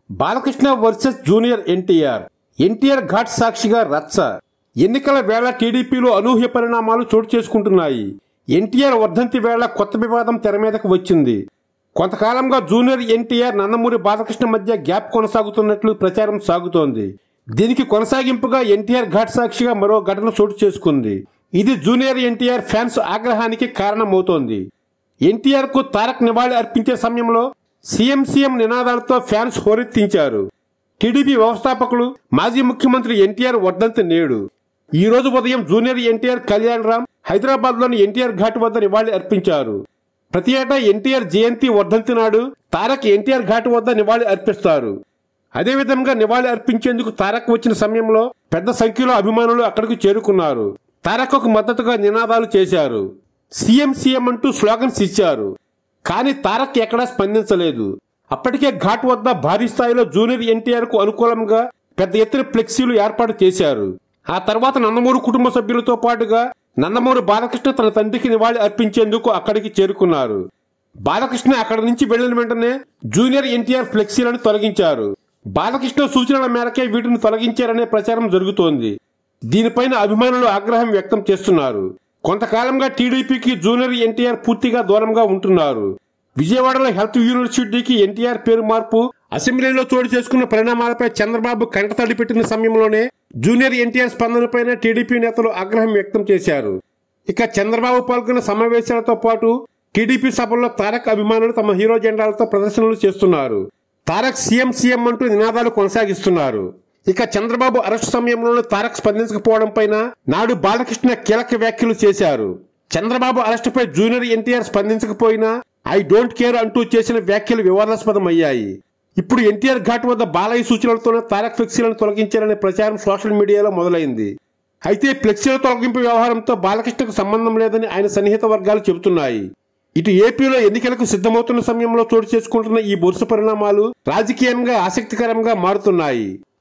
Balakrishna versus junior NTR NTR Ghat సాక్షిగా రచ్చ ఎన్నికల వేళ టీడీపీలో అనూహ్య పరిణామాలు చోటు చేసుకుంటున్నాయి ఎన్టీఆర్ వర్ధంతి వేళ కొత్త వివాదం తెర మీదకు వచ్చింది కొంతకాలంగా జూనియర్ ఎన్టీఆర్ నందమూరి బాలకృష్ణ మధ్య గ్యాప్ కొనసాగుతున్నట్లు ప్రచారం సాగుతోంది దీనికి కొనసాగింపుగా ఎన్టీఆర్ ఘాట్ సాక్షిగా మరో ఘటన చోటు చేసుకుంది ఇది జూనియర్ ఎన్టీఆర్ ఫ్యాన్స్ ఆగ్రహానికి కారణమవుతోంది ఎన్టీఆర్ కు తారక్ నివాళి అర్పించే సమయంలో సీఎం సీఎం నినాదాలతో ఫ్యాన్స్ హోరెత్తించారు టీడీపీ వ్యవస్థాపకులు మాజీ ముఖ్యమంత్రి ఎన్టీఆర్ వర్ధంతి నేడు ఈ రోజు ఉదయం జూనియర్ ఎన్టీఆర్ కళ్యాణ్ రామ్ హైదరాబాద్ లోని ఎన్టీఆర్ ఘాట్ వద్ద నివాళి అర్పించారు ప్రతి ఏటా ఎన్టీఆర్ జయంతి వర్ధంతి నాడు తారక్ ఎన్టీఆర్ ఘాట్ వద్ద నివాళి అర్పిస్తారు అదేవిధంగా నివాళి అర్పించేందుకు తారక్ వచ్చిన సమయంలో పెద్ద సంఖ్యలో అభిమానులు అక్కడికి చేరుకున్నారు తారక్కు మద్దతుగా నినాదాలు చేశారు సీఎం సీఎం అంటూ స్లోగన్స్ ఇచ్చారు కానీ తారక్ ఎక్కడా స్పందించలేదు అప్పటికే ఘాట్ వద్ద భారీ స్థాయిలో జూనియర్ ఎన్టీఆర్ కు అనుకూలంగా పెద్ద ఎత్తున ఫ్లెక్సీలు ఏర్పాటు చేశారు ఆ తర్వాత నందమూరి కుటుంబ సభ్యులతో పాటుగా నందమూరి బాలకృష్ణ తన తండ్రికి నివాళి అర్పించేందుకు అక్కడికి చేరుకున్నారు బాలకృష్ణ అక్కడి నుంచి వెళ్లిన వెంటనే జూనియర్ ఎన్టీఆర్ ఫ్లెక్సీలను తొలగించారు బాలకృష్ణ సూచనల మేరకే వీటిని తొలగించారనే ప్రచారం జరుగుతోంది దీనిపైన అభిమానులు ఆగ్రహం వ్యక్తం చేస్తున్నారు కొంతకాలంగా టీడీపీకి జూనియర్ ఎన్టీఆర్ పూర్తిగా దూరంగా ఉంటున్నారు విజయవాడలో హెల్త్ యూనివర్సిటీకి ఎన్టీఆర్ పేరు మార్పు అసెంబ్లీలో చోటు చేసుకున్న పరిణామాలపై చంద్రబాబు కంటతడి పెట్టిన సమయంలోనే జూనియర్ ఎన్టీఆర్ స్పందనపైన టీడీపీ నేతలు ఆగ్రహం వ్యక్తం చేశారు ఇక చంద్రబాబు పాల్గొన్న సమావేశాలతో పాటు టీడీపీ సభల్లో తారక్ అభిమానులు తమ హీరో జెండాలతో ప్రదర్శనలు చేస్తున్నారు తారక్ సీఎం సీఎం అంటూ నినాదాలు కొనసాగిస్తున్నారు ఇక చంద్రబాబు అరెస్టు సమయంలోనూ తారక్ స్పందించకపోవడం పైన నాడు బాలకృష్ణ కీలక వ్యాఖ్యలు చేశారు చంద్రబాబు అరెస్టుపై జూనియర్ ఎన్టీఆర్ స్పందించకపోయినా ఐ డోంట్ కేర్ అంటూ చేసిన వ్యాఖ్యలు వివాదాస్పదమయ్యాయి ఇప్పుడు ఎన్టీఆర్ ఘాట్ వద్ద బాలయ్య సూచనలతోనే తారక్ ఫ్లెక్సీలను తొలగించారనే ప్రచారం సోషల్ మీడియాలో మొదలైంది అయితే ఫ్లెక్సీల తొలగింపు వ్యవహారంతో బాలకృష్ణకు సంబంధం లేదని ఆయన సన్నిహిత వర్గాలు చెబుతున్నాయి ఇటు ఏపీలో ఎన్నికలకు సిద్ధమవుతున్న సమయంలో చోటు చేసుకుంటున్న ఈ బొరుస పరిణామాలు రాజకీయంగా ఆసక్తికరంగా మారుతున్నాయి